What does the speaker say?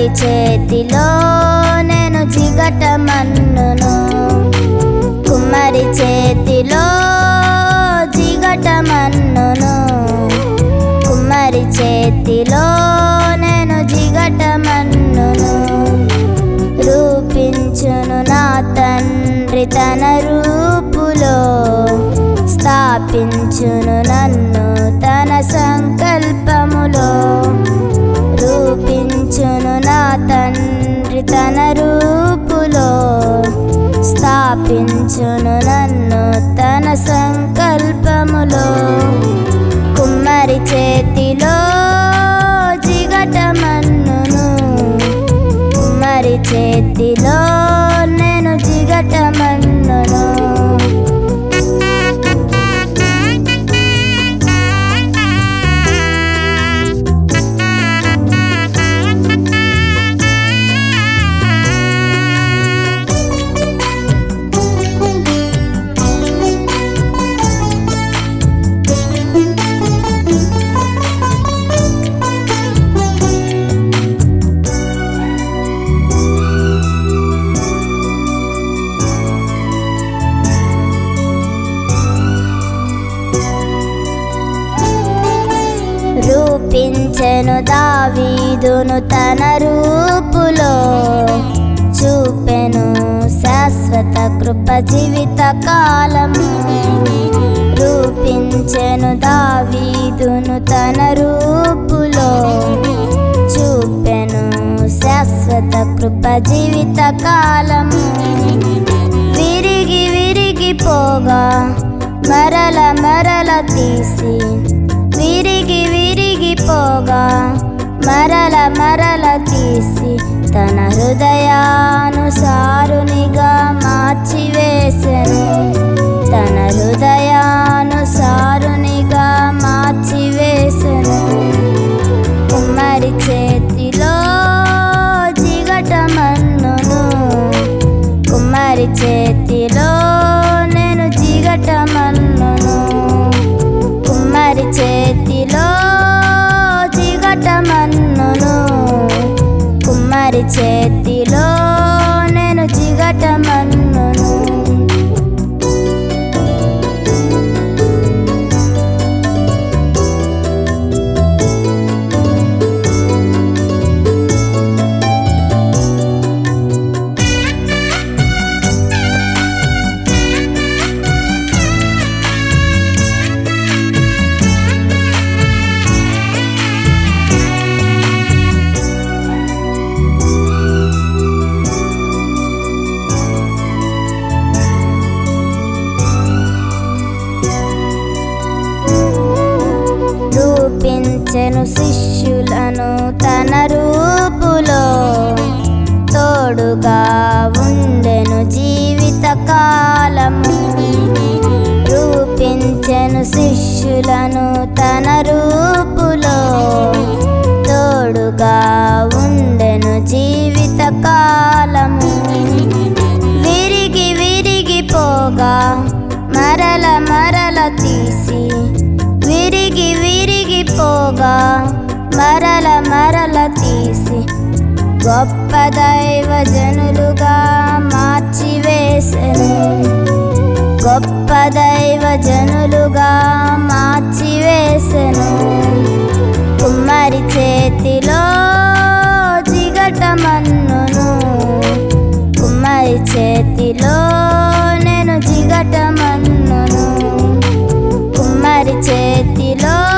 కుమ్మరి చేతిలో నేను జిగట మన్నును కుమ్మరి చేతిలో జిగట మన్నును కుమ్మరి చేతిలో నేను జిగట మన్నును రూపించును నా తండ్రి తన రూపులో స్థాపించును నన్ను తన సంకల్పములో రూపించును నా తండ్రి తన రూపులో స్థాపించును నన్ను తన సంకల్పములో కుమ్మరి చేతిలో జిగట మన్నును కుమ్మరి చేతిలో నేను జిగట మన్నును రూపించెను దావీదును తన రూపులో చూపెను శాశ్వత కృప జీవిత కాలము రూపించెను దావీదును తన రూపులో చూపెను శాశ్వత కృప జీవిత కాలము విరిగి విరిగిపోగా మరల మరల తీసి విరిగి విరిగిపోగా మరల మరల తీసి తన హృదయానుసారునిగా మార్చివేసెను తన హృదయానుసారునిగా మార్చివేసెను కుమ్మరి చేతిలో జిగట మన్నును కుమ్మరి చేతిలో నేను జిగట మన్నును కుమ్మరి చేతిలో జిగట మన్నును కుమ్మరి చేతిలో నేను జిగట మన్నును రూపించెను శిష్యులను తన రూపులో తోడుగా ఉండెను జీవిత కాలము రూపించెను శిష్యులను తన రూపులో తోడుగా ఉండెను జీవిత కాలము విరిగి విరిగిపోగా మరల మరల తీసి విరిగి విరిగిపోగా మరల మరల తీసి గొప్ప దైవ జనులుగా మార్చివేసెను గొప్ప దైవ జనులుగా మార్చివేసెను కుమ్మరి చేతిలో జిగట మన్నును కుమ్మరి చేతిలో నేను జిగట మన్నును కుమ్మరి చేతిలో